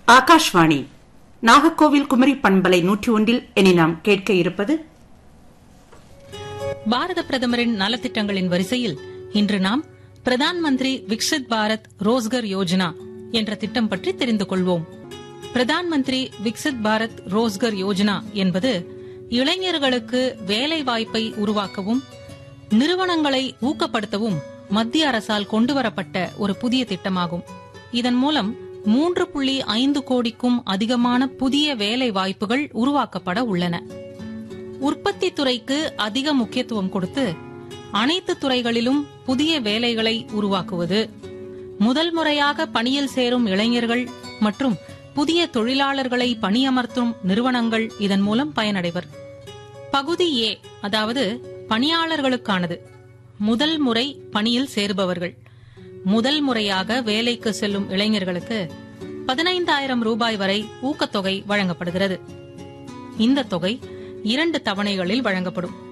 ஆகாஷ்வாணி நாகர்கோவில் குமரி பண்பலை நூற்றி ஒன்றில் இனி நாம் கேட்க இருப்பது பாரத பிரதமரின் நலத்திட்டங்களின் வரிசையில் இன்று நாம் பிரதான் மந்திரி விக்சித் பாரத் ரோஸ்கர் யோஜனா என்ற திட்டம் பற்றி தெரிந்து கொள்வோம் பிரதான் மந்திரி விக்சித் பாரத் ரோஸ்கர் யோஜனா என்பது இளைஞர்களுக்கு வேலை வாய்ப்பை உருவாக்கவும் நிறுவனங்களை ஊக்கப்படுத்தவும் மத்திய அரசால் கொண்டுவரப்பட்ட ஒரு புதிய திட்டமாகும் இதன் மூலம் மூன்று புள்ளி ஐந்து கோடிக்கும் அதிகமான புதிய வேலை வாய்ப்புகள் உருவாக்கப்பட உள்ளன உற்பத்தி துறைக்கு அதிக முக்கியத்துவம் கொடுத்து அனைத்து துறைகளிலும் புதிய வேலைகளை உருவாக்குவது முதல் முறையாக பணியில் சேரும் இளைஞர்கள் மற்றும் புதிய தொழிலாளர்களை பணியமர்த்தும் நிறுவனங்கள் இதன் மூலம் பயனடைவர் பகுதி ஏ அதாவது பணியாளர்களுக்கானது முதல் முறை பணியில் சேருபவர்கள் முதல் முறையாக வேலைக்கு செல்லும் இளைஞர்களுக்கு பதினைந்தாயிரம் ரூபாய் வரை ஊக்கத்தொகை வழங்கப்படுகிறது இந்த தொகை இரண்டு தவணைகளில் வழங்கப்படும்